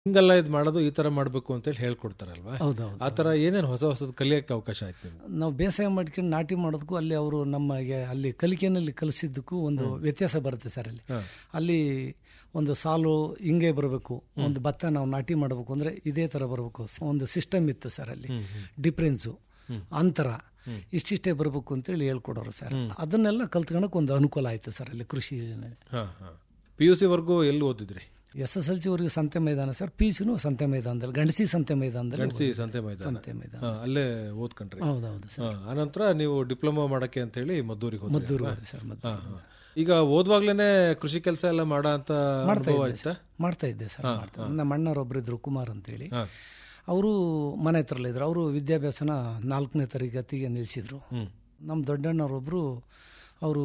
ಹಿಂಗೆಲ್ಲ ಇದು ಮಾಡೋದು ಈ ತರ ಮಾಡ್ಬೇಕು ಅಂತೇಳಿ ಹೇಳ್ಕೊಡ್ತಾರಲ್ವಾ ಹೌದೌದು ಆ ತರ ಏನೇನು ಹೊಸ ಹೊಸದು ಕಲಿಯಕ್ಕೆ ಅವಕಾಶ ಆಯ್ತು ನಿಮ್ಗೆ ನಾವು ಬೇಸಾಯ ಮಾಡ್ಕೊಂಡು ನಾಟಿ ಮಾಡೋದಕ್ಕೂ ಅಲ್ಲಿ ಅವರು ನಮಗೆ ಅಲ್ಲಿ ಕಲಿಕೆನಲ್ಲಿ ಕಲಿಸಿದ್ದಕ್ಕೂ ಒಂದು ವ್ಯತ್ಯಾಸ ಬರುತ್ತೆ ಸರ್ ಅಲ್ಲಿ ಅಲ್ಲಿ ಒಂದು ಸಾಲು ಹಿಂಗೆ ಬರಬೇಕು ಒಂದು ಭತ್ತ ನಾವು ನಾಟಿ ಮಾಡಬೇಕು ಅಂದ್ರೆ ಇದೇ ತರ ಬರಬೇಕು ಒಂದು ಸಿಸ್ಟಮ್ ಇತ್ತು ಸರ್ ಅಲ್ಲಿ ಡಿಫ್ರೆನ್ಸು ಅಂತರ ಇಷ್ಟಿಷ್ಟೇ ಬರಬೇಕು ಅಂತೇಳಿ ಹೇಳ್ಕೊಡೋರು ಸರ್ ಅದನ್ನೆಲ್ಲ ಕಲ್ತ್ಕೊಳಕ್ ಒಂದು ಅನುಕೂಲ ಆಯ್ತು ಸರ್ ಅಲ್ಲಿ ಕೃಷಿ ಹಾ ಹಾ ಪಿ ಯು ಸಿ ವರ್ಗೂ ಎಲ್ಲಿ ಓದಿದ್ರಿ ಎಸ್ ಎಸ್ ಎಲ್ ಸಿ ವರೆಗೂ ಸಂತೆ ಮೈದಾನ ಸರ್ ಪಿ ಸಿನೂ ಸಂತೆ ಮೈದಾನದಲ್ಲಿ ಗಂಡಸಿ ಸಂತೆ ಮೈದಾನದಲ್ಲಿ ಗಣಸಿ ಸಂತೆ ಮೈದಾನ ಸಂತೆ ಮೈದಾನ ಹಾ, ಅಲ್ಲೇ ಓದ್ಕೊಂಡ್ರಿ ಹೌದೌದು ಸರ್ ಹಾ, ಆನಂತರ ನೀವು ಡಿಪ್ಲೊಮಾ ಮಾಡಕ್ಕೆ ಅಂತ ಹೇಳಿ ಮದ್ದೂರಿಗೆ ಹೋದ್ರಿ ಮದ್ದೂರು ಅಲ್ವಾ? ಹೋದೆ ಸರ್ ಮದ್ದೂರು. ಹಾ, ಹಾ. ಈಗ ಓದ್ವಾಗ್ಲೇನೆ ಕೃಷಿ ಕೆಲಸ ಎಲ್ಲ ಮಾಡೋ ಅಂತ ಮಾಡ್ತಾ ಅನುಭವ ಇದ್ದೆ ಆಯ್ತಾ ಸರ್. ಮಾಡ್ತಾ ಇದ್ದೆ ಸರ್ ಮಾಡ್ತಾ ಇದ್ದೆ. ನಮ್ಮ ಅಣ್ಣರೊಬ್ರು ಇದ್ರು ಕುಮಾರ್ ಅಂತೇಳಿ ಹಾ. ಅವರು ಮನೆ ಹತ್ರಲ್ಲ ಇದ್ರು ಅವರು ವಿದ್ಯಾಭ್ಯಾಸನ ನಾಲ್ಕನೇ ತರಗತಿಗೆ ನಿಲ್ಲಿಸಿದ್ರು ಹ್ಮ್ ನಮ್ಮ ದೊಡ್ಡಣ್ಣರೊಬ್ಬರು ಅವರು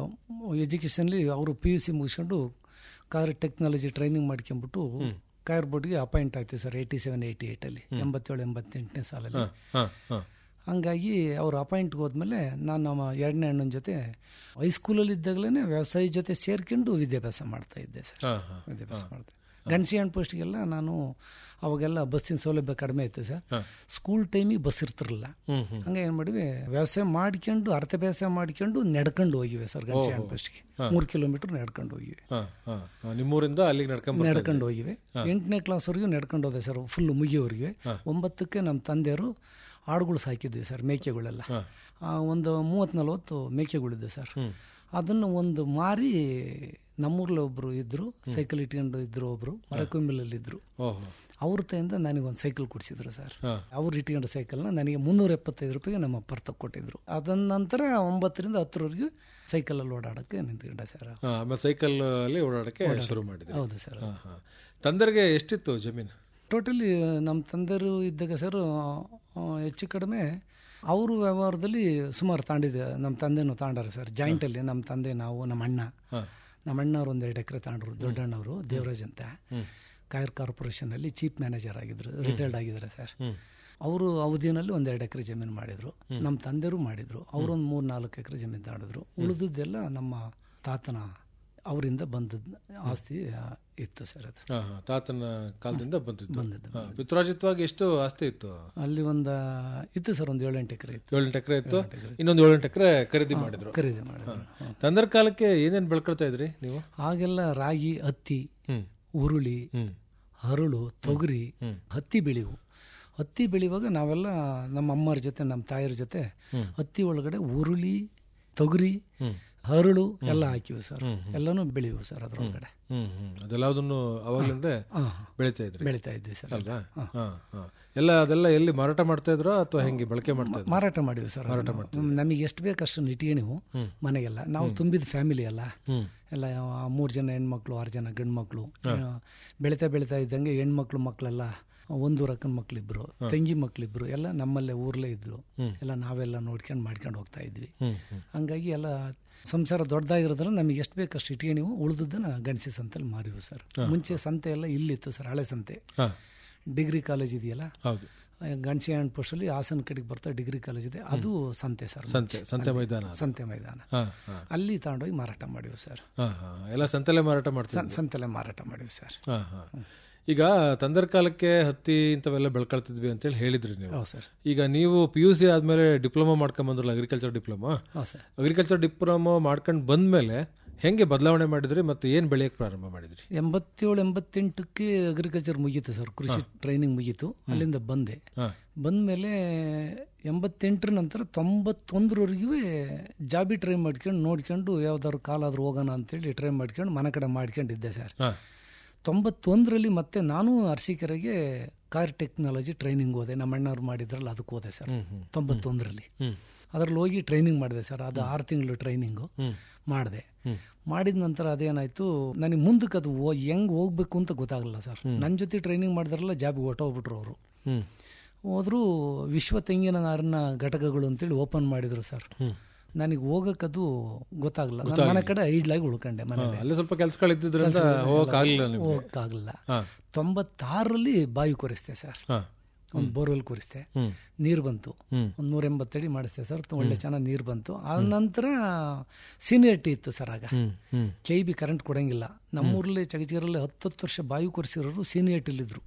ಎಜುಕೇಷನ್ಲಿ ಅವರು ಪಿ ಯು ಸಿ ಮುಗಿಸ್ಕೊಂಡು ಕಾರ್ ಟೆಕ್ನಾಲಜಿ ಟ್ರೈನಿಂಗ್ ಮಾಡ್ಕೊಂಡ್ಬಿಟ್ಟು ಕಾರ್ ಬೋರ್ಡ್ಗೆ ಅಪಾಯಿಂಟ್ ಆಯ್ತು ಸರ್ ಏಯ್ಟಿ ಸೆವೆನ್ ಏಯ್ಟಿ ಏಯ್ಟಲ್ಲಿ ಎಂಬತ್ತೇಳು ಎಂಬತ್ತೆಂಟನೇ ಸಾಲಲ್ಲಿ ಹಾ ಹಾ ಹಂಗಾಗಿ ಅವರು ಅಪಾಯಿಂಟ್ಗೆ ಹೋದ್ಮೇಲೆ ನಾನು ನಮ್ಮ ಎರಡನೇ ಅಣ್ಣನ ಜೊತೆ ಹೈಸ್ಕೂಲಲ್ಲಿ ಇದ್ದಾಗಲೇ ವ್ಯವಸಾಯ ಜೊತೆ ಸೇರ್ಕೊಂಡು ವಿದ್ಯಾಭ್ಯಾಸ ಮಾಡ್ತಾ ಇದ್ದೆ ಸರ್ ಹಾ ಹಾ ವಿದ್ಯಾಭ್ಯಾಸ ಮಾಡ್ದೆ ಗಣಸಿ ಹಣ್ಣು ಪೋಸ್ಟ್ಗೆಲ್ಲ ನಾನು ಅವಾಗೆಲ್ಲ ಬಸ್ಸಿನ ಸೌಲಭ್ಯ ಕಡಿಮೆ ಇತ್ತು ಸರ್ ಹಾ. ಸ್ಕೂಲ್ ಟೈಮಿಗೆ ಬಸ್ ಇರ್ತಿರಲಿಲ್ಲ ಹ್ಮ್ ಹ್ಮ್ ಹಂಗೆ ಏನು ಮಾಡಿವಿ ವ್ಯವಸಾಯ ಮಾಡ್ಕೊಂಡು ಅರ್ಥ ವ್ಯವಸಾಯ ಮಾಡ್ಕೊಂಡು ನಡ್ಕೊಂಡು ಹೋಗಿವೆ ಸರ್ ಗಣಸಿ ಹಣ್ಣು ಪೋಸ್ಟ್ಗೆ ಮೂರು ಕಿಲೋಮೀಟರ್ ನಡ್ಕೊಂಡು ಹೋಗಿವೆ ಹಾ ಹಾ ಹಾ. ನಿಮ್ಮೂರಿಂದ ಅಲ್ಲಿಗೆ ನಡ್ಕೊಂಡ್ ಬರ್ತಾ ನಡ್ಕೊಂಡು ಹೋಗಿವೆ ಎಂಟನೇ ಕ್ಲಾಸ್ವರೆಗೂ ನಡ್ಕೊಂಡು ಹೋದೆ ಸರ್ ಫುಲ್ ಮುಗಿಯೋವರೆಗೆ ಒಂಬತ್ತಕ್ಕೆ ನಮ್ಮ ತಂದೆಯವರು ಆಡುಗಳು ಸಾಕಿದ್ವಿ ಸರ್ ಮೇಕೆಗಳೆಲ್ಲ ಆ, ಒಂದು ಮೂವತ್ತು ನಲ್ವತ್ತು ಮೇಕೆಗಳಿದ್ವು ಸರ್ ಅದನ್ನು ಒಂದು ಮಾರಿ ನಮ್ಮೂರ್ಲಿ ಒಬ್ರು ಇದ್ರು ಸೈಕಲ್ ಇಟ್ಕೊಂಡು ಇದ್ರು ಒಬ್ರು ಮರಕೊಂಬಿಲಲ್ಲಿ ಇದ್ರು ಓಹೋ ಅವ್ರ ಕೈಯಿಂದ ನನಗೊಂದು ಸೈಕಲ್ ಕೊಡಿಸಿದ್ರು ಸರ್ ಹಾ. ಅವ್ರು ಇಟ್ಕೊಂಡ ಸೈಕಲ್ನ ನನಗೆ ಮುನ್ನೂರ ಎಪ್ಪತ್ತೈದು ರೂಪಾಯಿಗೆ ನಮ್ಮ ಅಪ್ಪರ್ ಕೊಟ್ಟಿದ್ರು ಅದನ್ನ ನಂತರ ಒಂಬತ್ತರಿಂದ ಹತ್ತರವರೆಗೂ ಸೈಕಲಲ್ಲಿ ಓಡಾಡಕ್ಕೆ ನಿಂತ್ಕೊಂಡೆ ಸರ್ ಹಾ, ಆಮೇಲೆ ಸೈಕಲ್ ಅಲ್ಲಿ ಓಡಾಡಕ್ಕೆ ಶುರು ಮಾಡಿದ್ರಿ ಹೌದು ಸರ್ ಹಾ ಹಾ ತಂದರಿಗೆ ಎಷ್ಟಿತ್ತು ಜಮೀನು ಟೋಟಲಿ ನಮ್ಮ ತಂದೆಯರು ಇದ್ದಾಗ ಸರ್ ಆ, ಹೆಚ್ಚು ಕಡಿಮೆ ಅವರು ವ್ಯವಹಾರದಲ್ಲಿ ಸುಮಾರು ತಾಂಡಿದೆ ನಮ್ಮ ತಂದೆನೂ ತಾಂಡಾರೆ ಸರ್ ಜಾಯಿಂಟಲ್ಲಿ ನಮ್ಮ ತಂದೆ ನಾವು ನಮ್ಮ ಅಣ್ಣ ಹಾ. ನಮ್ಮ ಅಣ್ಣವ್ರು ಒಂದು ಎರಡು ಎಕರೆ ತಾಂಡ್ರು ದೊಡ್ಡಣ್ಣವರು ದೇವರಾಜ್ ಅಂತ ಕಾಯರ್ ಕಾರ್ಪೊರೇಷನಲ್ಲಿ ಚೀಫ್ ಮ್ಯಾನೇಜರ್ ಆಗಿದ್ರು ರಿಟೈರ್ಡ್ ಆಗಿದ್ದಾರೆ ಸರ್ ಅವರು ಅವಧಿನಲ್ಲಿ ಒಂದು ಎರಡು ಎಕರೆ ಜಮೀನು ಮಾಡಿದ್ರು ನಮ್ಮ ತಂದೆಯರು ಮಾಡಿದ್ರು ಅವರೊಂದು ಮೂರು ನಾಲ್ಕು ಎಕರೆ ಜಮೀನು ತಾಡಿದ್ರು ಉಳಿದದ್ದೆಲ್ಲ ನಮ್ಮ ತಾತನ ಅವರಿಂದ ಬಂದದ್ದು ಆಸ್ತಿ ಆ, ಇತ್ತು ಸರ್ ಅದು ಹಾ ಹಾ ತಾತನ ಕಾಲದಿಂದ ಬಂದಿತ್ತು ಬಂದದ್ದು ಹಾ, ಪಿತ್ರಾಜಿತವಾಗಿ ಎಷ್ಟು ಆಸ್ತಿ ಇತ್ತು ಅಲ್ಲಿ ಒಂದು ಇತ್ತು ಸರ್ ಒಂದು ಏಳೆಂಟು ಎಕರೆ ಇತ್ತು ಏಳೆಂಟು ಎಕರೆ ಇತ್ತು ಇನ್ನೊಂದು ಏಳೆಂಟು ಎಕರೆ ಖರೀದಿ ಮಾಡಿದ್ರು ಖರೀದಿ ಮಾಡಿದ್ರು ತಂದರ ಕಾಲಕ್ಕೆ ಏನೇನ್ ಬೆಳ್ಕೊಳ್ತಾ ಇದ್ರಿ ನೀವು ಆಗೆಲ್ಲ ರಾಗಿ ಹತ್ತಿ ಹ್ಮ್ ಉರುಳಿ ಹ್ಮ್ ಹರಳು ತೊಗರಿ ಹತ್ತಿ ಬೆಳೆವು ಹತ್ತಿ ಬೆಳೆಯುವಾಗ ನಾವೆಲ್ಲ ನಮ್ಮ ಅಮ್ಮರ ಜೊತೆ ನಮ್ಮ ತಾಯಿಯರ ಜೊತೆ ಹತ್ತಿ ಒಳಗಡೆ ಉರುಳಿ ತೊಗರಿ ಹರಳು ಎಲ್ಲ ಹಾಕಿವು ಸರ್ ಎಲ್ಲನೂ ಬೆಳೆಯುವು ಸರ್ ಅದ್ರೊಳಗಡೆ ಹ್ಮ್ ಹ್ಮ್ ಅದೆಲ್ಲದನ್ನು ಅವಾಗ್ಲಿಂದ ಹಾ, ಬೆಳಿತಾ ಇದ್ರಿ ಬೆಳಿತಾ ಇದ್ವಿ ಸರ್ ಅಲ್ವಾ ಹಾ ಹಾ ಎಲ್ಲ ಅದೆಲ್ಲ ಎಲ್ಲಿ ಮಾರಾಟ ಮಾಡ್ತಾ ಇದ್ರೋ ಅಥವಾ ಹೆಂಗೆ ಬಳಕೆ ಮಾಡ್ತಾ ಇದ್ರು ಮಾರಾಟ ಮಾಡಿವಿ ಸರ್ ಅದನ್ನ. ನಮಗೆ ಎಷ್ಟು ಬೇಕು ಅಷ್ಟು ಇಟ್ಕೊಂಡಿವು ಮನೆಗೆಲ್ಲ ನಾವು ತುಂಬಿದ ಫ್ಯಾಮಿಲಿ ಅಲ್ಲ ಎಲ್ಲ ಆ ಮೂರು ಜನ ಹೆಣ್ಮಕ್ಳು ಆರು ಜನ ಗಂಡು ಮಕ್ಕಳು ಬೆಳಿತಾ ಬೆಳಿತಾ ಇದ್ದಂಗೆ ಹೆಣ್ಮಕ್ಳು ಮಕ್ಕಳೆಲ್ಲ ಒಂದೂರು ಅಕ್ಕನ ಮಕ್ಳಿಬ್ರು ತಂಗಿ ಮಕ್ಳಿಬ್ರು ಎಲ್ಲ ನಮ್ಮಲ್ಲೇ ಊರ್ಲೇ ಇದ್ರು ಎಲ್ಲ ನಾವೆಲ್ಲ ನೋಡ್ಕೊಂಡು ಮಾಡ್ಕೊಂಡು ಹೋಗ್ತಾ ಇದ್ವಿ ಹ್ಮ್ ಹ್ಮ್ ಹಂಗಾಗಿ ಎಲ್ಲ ಸಂಸಾರ ದೊಡ್ಡದಾಗಿರೋದ್ರ ನಮಗೆ ಎಷ್ಟು ಬೇಕು ಅಷ್ಟು ಇಟ್ಕೊಂಡಿವು ಉಳಿದದ್ದನ್ನ ಗಣಸಿ ಸಂತೆಲಿ ಮಾರಿವು ಸರ್ ಮುಂಚೆ ಸಂತೆ ಎಲ್ಲ ಇಲ್ಲಿತ್ತು ಸರ್ ಹಳೆ ಸಂತೆ ಹಾ ಡಿಗ್ರಿ ಕಾಲೇಜ್ ಇದೆಯಲ್ಲ ಹೌದು ಗಣಸಿ ಹ್ಯಾಂಡ್ ಪೋಸ್ಟಲ್ಲಿ ಹಾಸನ ಕಡೆಗೆ ಬರ್ತಾ ಡಿಗ್ರಿ ಕಾಲೇಜ್ ಇದೆ ಅದು ಸಂತೆ ಸರ್ ಸಂತೆ ಸಂತೆ ಮೈದಾನ ಅದು. ಸಂತೆ ಮೈದಾನ ಹಾ ಹಾ ಅಲ್ಲಿ ತಗೊಂಡೋಗಿ ಮಾರಾಟ ಮಾಡಿವಿ ಸರ್ ಹಾ ಹಾ ಎಲ್ಲ ಸಂತೆಲೆ ಮಾರಾಟ ಮಾಡ್ತಾ ಸಂ- ಸಂತೆಲೆ ಮಾರಾಟ ಮಾಡಿವಿ ಸರ್ ಹಾ ಹಾ ಈಗ ತಂದರ ಕಾಲಕ್ಕೆ ಹತ್ತಿ ಇಂಥವೆಲ್ಲ ಬೆಳ್ಕೊಳ್ತಿದ್ವಿ ಅಂತೇಳಿ ಹೇಳಿದ್ರಿ ನೀವು ಹೌದು ಸರ್ ಈಗ ನೀವು ಪಿ ಯು ಸಿ ಆದ್ಮೇಲೆ ಡಿಪ್ಲೊಮಾ ಮಾಡ್ಕೊಂಡ್ ಬಂದ್ರಲ್ಲ ಅಗ್ರಿಕಲ್ಚರ್ ಡಿಪ್ಲೊಮಾ ಹೌದು ಸರ್ ಅಗ್ರಿಕಲ್ಚರ್ ಡಿಪ್ಲೊಮಾ ಮಾಡ್ಕೊಂಡ್ ಬಂದ್ಮೇಲೆ ಹೆಂಗೆ ಬದಲಾವಣೆ ಮಾಡಿದ್ರಿ ಮತ್ತೆ ಏನ್ ಬೆಳೆಯಕ್ ಪ್ರಾರಂಭ ಮಾಡಿದ್ರಿ ಎಂಬತ್ತೇಳು ಎಂಬತ್ತೆಂಟಕ್ಕೆ ಅಗ್ರಿಕಲ್ಚರ್ ಮುಗೀತು ಸರ್ ಕೃಷಿ ಟ್ರೈನಿಂಗ್ ಮುಗೀತು ಅಲ್ಲಿಂದ ಬಂದೆ ಹಾ ಬಂದಮೇಲೆ ಎಂಬತ್ತೆಂಟರ ನಂತರ ತೊಂಬತ್ತೊಂದರವರೆಗೂ ಜಾಬಿ ಟ್ರೈ ಮಾಡ್ಕೊಂಡು ನೋಡ್ಕೊಂಡು ಯಾವ್ದಾದ್ರು ಕಾಲಾದ್ರೂ ಹೋಗೋಣ ಅಂತೇಳಿ ಟ್ರೈ ಮಾಡ್ಕೊಂಡು ಮನೆ ಕಡೆ ಮಾಡ್ಕೊಂಡಿದ್ದೆ ಸರ್ ಹಾ ತೊಂಬತ್ತೊಂದರಲ್ಲಿ ಮತ್ತೆ ನಾನು ಅರಸೀಕೆರೆಗೆ ಕಾರ್ ಟೆಕ್ನಾಲಜಿ ಟ್ರೈನಿಂಗ್ ಹೋದೆ ನಮ್ಮ ಅಣ್ಣವ್ರು ಮಾಡಿದ್ರಲ್ಲ ಅದಕ್ಕೆ ಹೋದೆ ಸರ್ ತೊಂಬತ್ತೊಂದರಲ್ಲಿ ಹ್ಮ್ ಅದರಲ್ಲಿ ಹೋಗಿ ಟ್ರೈನಿಂಗ್ ಮಾಡಿದೆ ಸರ್ ಅದು ಆರು ತಿಂಗಳು ಟ್ರೈನಿಂಗು ಹ್ಮ್ ಮಾಡಿದೆ ಮಾಡಿದ ನಂತರ ಅದೇನಾಯ್ತು ನನಗೆ ಮುಂದಕ್ಕೆ ಅದು ಹೋ- ಹೆಂಗ್ ಹೋಗ್ಬೇಕು ಅಂತ ಗೊತ್ತಾಗಲ್ಲ ಸರ್ ನನ್ನ ಜೊತೆ ಟ್ರೈನಿಂಗ್ ಮಾಡಿದ್ರಲ್ಲ ಜಾಬಿಗೆ ಹೊಟ್ಟೋಗ್ಬಿಟ್ರು ಅವರು ಹ್ಮ್ ಹೋದ್ರು ವಿಶ್ವ ತೆಂಗಿನ ನಾರಿನ ಘಟಕಗಳು ಅಂತೇಳಿ ಓಪನ್ ಮಾಡಿದ್ರು ಸರ್ ಹ್ಮ್ ನನಗೆ ಹೋಗಕ್ಕದು ಗೊತ್ತಾಗಲ್ಲ ನಾನು ಮನೆ ಕಡೆ ಐಡ್ಲಾಗಿ ಉಳ್ಕೊಂಡೆ ಮನೆ ಅಲ್ಲೇ ಸ್ವಲ್ಪ ಕೆಲ್ಸಗಳಿದ್ದಿದ್ರಿಂದ ಹೋಗಕ್ ಆಗ್ಲಿಲ್ಲ ನಿಮ್ಗೆ ಹೋಗಕ್ಕಾಗಲ್ಲ ಹಾ ತೊಂಬತ್ತಾರರಲ್ಲಿ ಬಾವಿ ಕೊರಿಸ್ತೆ ಸರ್ ಹಾ ಒಂದು ಬೋರ್ವೆಲ್ ಕೊರಿಸ್ತೆ ಹ್ಮ್ ನೀರು ಬಂತು ಹ್ಮ್. ಒಂದು ನೂರ ಎಂಬತ್ತಡಿ ಮಾಡಿಸ್ತೆ ಸರ್ ಒಳ್ಳೆ ಚೆನ್ನಾಗಿ ನೀರು ಬಂತು ಆದ ನಂತರ ಸೀನಿಯರಿಟಿ ಇತ್ತು ಸರ್ ಆಗ ಹ್ಮ್ ಹ್ಮ್ ಕೆ ಬಿ ಕರೆಂಟ್ ಕೊಡಂಗಿಲ್ಲ ನಮ್ಮೂರಲ್ಲಿ ಚಗಚಿಗರಲ್ಲಿ ಹತ್ತತ್ತು ವರ್ಷ ಬಾವಿ ಕೊರಿಸಿರೋರು ಸೀನಿಯರ್ಟಿಲಿದ್ರು